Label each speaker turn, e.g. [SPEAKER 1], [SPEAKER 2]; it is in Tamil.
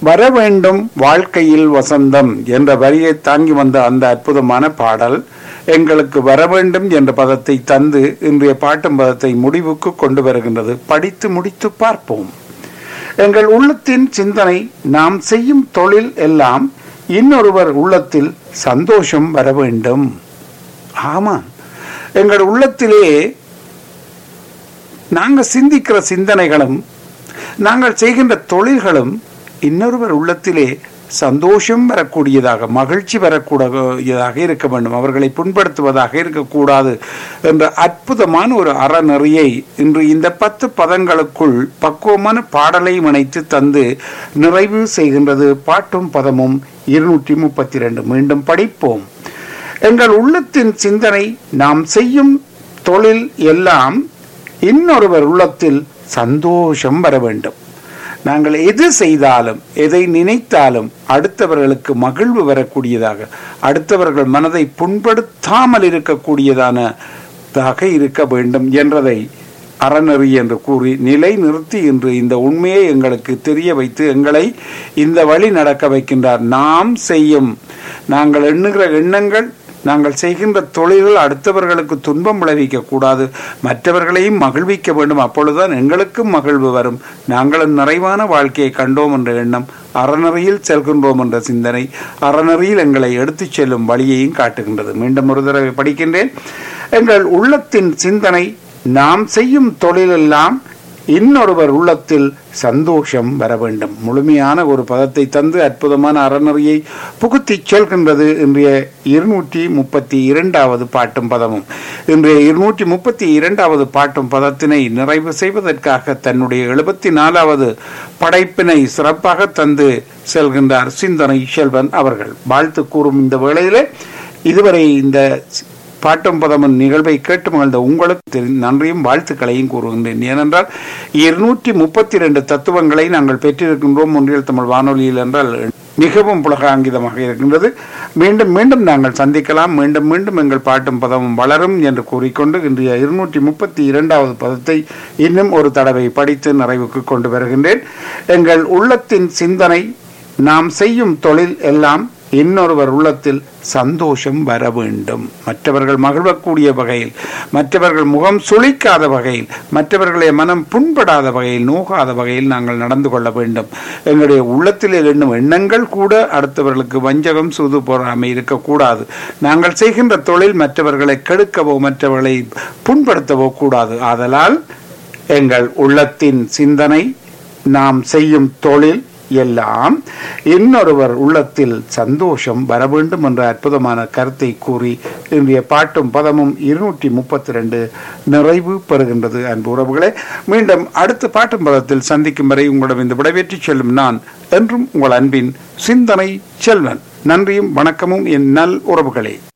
[SPEAKER 1] வர வேண்டும் வாழ்க்கையில் வசந்தம் என்ற வரியை தாங்கி வந்த அந்த அற்புதமான பாடல் எங்களுக்கு வர வேண்டும் என்ற பதத்தை தந்து இன்றைய பாட்டும் பதத்தை முடிவுக்கு கொண்டு வருகின்றது படித்து முடித்து பார்ப்போம் எங்கள் உள்ளத்தின் சிந்தனை நாம் செய்யும் தொழில் எல்லாம் இன்னொருவர் உள்ளத்தில் சந்தோஷம் வர வேண்டும் ஆமா எங்கள் உள்ளத்திலே நாங்கள் சிந்திக்கிற சிந்தனைகளும் நாங்கள் செய்கின்ற தொழில்களும் இன்னொருவர் உள்ளத்திலே சந்தோஷம் வரக்கூடியதாக மகிழ்ச்சி வரக்கூடியதாக இருக்க வேண்டும் அவர்களை புண்படுத்துவதாக இருக்கக்கூடாது என்ற அற்புதமான ஒரு அறநெறியை இன்று இந்த பத்து பதங்களுக்குள் பக்குவமான பாடலை இணைத்து தந்து நிறைவு செய்கின்றது பாட்டும் பதமும் இருநூற்றி முப்பத்தி ரெண்டு மீண்டும் படிப்போம் எங்கள் உள்ளத்தின் சிந்தனை நாம் செய்யும் தொழில் எல்லாம் இன்னொருவர் உள்ளத்தில் சந்தோஷம் வர வேண்டும் நாங்கள் எது செய்தாலும் எதை நினைத்தாலும் அடுத்தவர்களுக்கு மகிழ்வு வரக்கூடியதாக அடுத்தவர்கள் மனதை புண்படுத்தாமல் இருக்கக்கூடியதானதாக இருக்க வேண்டும் என்றதை அறநெறி என்று கூறி நிலை நிறுத்தி இன்று இந்த உண்மையை எங்களுக்கு தெரிய வைத்து எங்களை இந்த வழி நடக்க வைக்கின்றார் நாம் செய்யும் நாங்கள் எண்ணுகிற எண்ணங்கள் நாங்கள் செய்கின்ற தொழில்கள் அடுத்தவர்களுக்கு துன்பம் விளைவிக்க கூடாது மற்றவர்களையும் மகிழ்விக்க வேண்டும் அப்பொழுதுதான் எங்களுக்கும் மகிழ்வு வரும் நாங்களும் நிறைவான வாழ்க்கையை கண்டோம் என்ற எண்ணம் அறநெறியில் செல்கின்றோம் என்ற சிந்தனை அறநெறியில் எங்களை எடுத்துச் செல்லும் வழியையும் காட்டுகின்றது மீண்டும் ஒரு தடவை படிக்கின்றேன் எங்கள் உள்ளத்தின் சிந்தனை நாம் செய்யும் தொழிலெல்லாம் இன்னொருவர் உள்ளத்தில் சந்தோஷம் வர வேண்டும் முழுமையான ஒரு பதத்தை தந்து அற்புதமான அறநெறியை புகுத்தி செல்கின்றது இன்றைய இருநூற்றி முப்பத்தி இரண்டாவது பாட்டும் பதமும் இன்றைய இருநூற்றி முப்பத்தி இரண்டாவது பாட்டும் பதத்தினை நிறைவு செய்வதற்காக தன்னுடைய எழுபத்தி நாலாவது படைப்பினை சிறப்பாக தந்து செல்கின்றார் சிந்தனை செல்வன் அவர்கள் வாழ்த்து கூறும் இந்த வேளையிலே இதுவரை இந்த பாட்டும் பதமன் நிகழ்வை கேட்டு மகிழ்ந்த உங்களுக்கு நன்றியும் வாழ்த்துக்களையும் கூறுகின்றேன் ஏனென்றால் இருநூற்றி முப்பத்தி ரெண்டு தத்துவங்களை நாங்கள் பெற்றிருக்கின்றோம் ஒன்றியல் தமிழ் வானொலியில் என்றால் மிகவும் புலகாங்கிதமாக இருக்கின்றது மீண்டும் மீண்டும் நாங்கள் சந்திக்கலாம் மீண்டும் மீண்டும் எங்கள் பாட்டும் பதமும் வளரும் என்று கூறிக்கொண்டு இன்றைய இருநூற்றி முப்பத்தி இரண்டாவது பதத்தை இன்னும் ஒரு தடவை படித்து நிறைவுக்கு கொண்டு வருகின்றேன் எங்கள் உள்ளத்தின் சிந்தனை நாம் செய்யும் தொழில் எல்லாம் இன்னொருவர் உள்ளத்தில் சந்தோஷம் வர வேண்டும் மற்றவர்கள் மகிழ்வக்கூடிய வகையில் மற்றவர்கள் முகம் சுளிக்காத வகையில் மற்றவர்களை மனம் புண்படாத வகையில் நோகாத வகையில் நாங்கள் நடந்து கொள்ள வேண்டும் எங்களுடைய உள்ளத்தில் எண்ணும் எண்ணங்கள் கூட அடுத்தவர்களுக்கு வஞ்சகம் சூது போறாமை இருக்கக்கூடாது நாங்கள் செய்கின்ற தொழில் மற்றவர்களை கெடுக்கவோ மற்றவர்களை புண்படுத்தவோ கூடாது ஆதலால் எங்கள் உள்ளத்தின் சிந்தனை நாம் செய்யும் தொழில் எல்லாம் இன்னொருவர் உள்ளத்தில் சந்தோஷம் வர வேண்டும் என்ற அற்புதமான கருத்தை கூறி இன்றைய பாட்டும் பதமும் இருநூற்றி முப்பத்தி ரெண்டு நிறைவு பெறுகின்றது அன்பு உறவுகளே மீண்டும் அடுத்த பாட்டும் பதத்தில் சந்திக்கும் வரை உங்களிடம் இந்த விடைபெற்று செல்லும் நான் என்றும் உங்கள் அன்பின் சிந்தனை செல்வன் நன்றியும் வணக்கமும் என் நல் உறவுகளே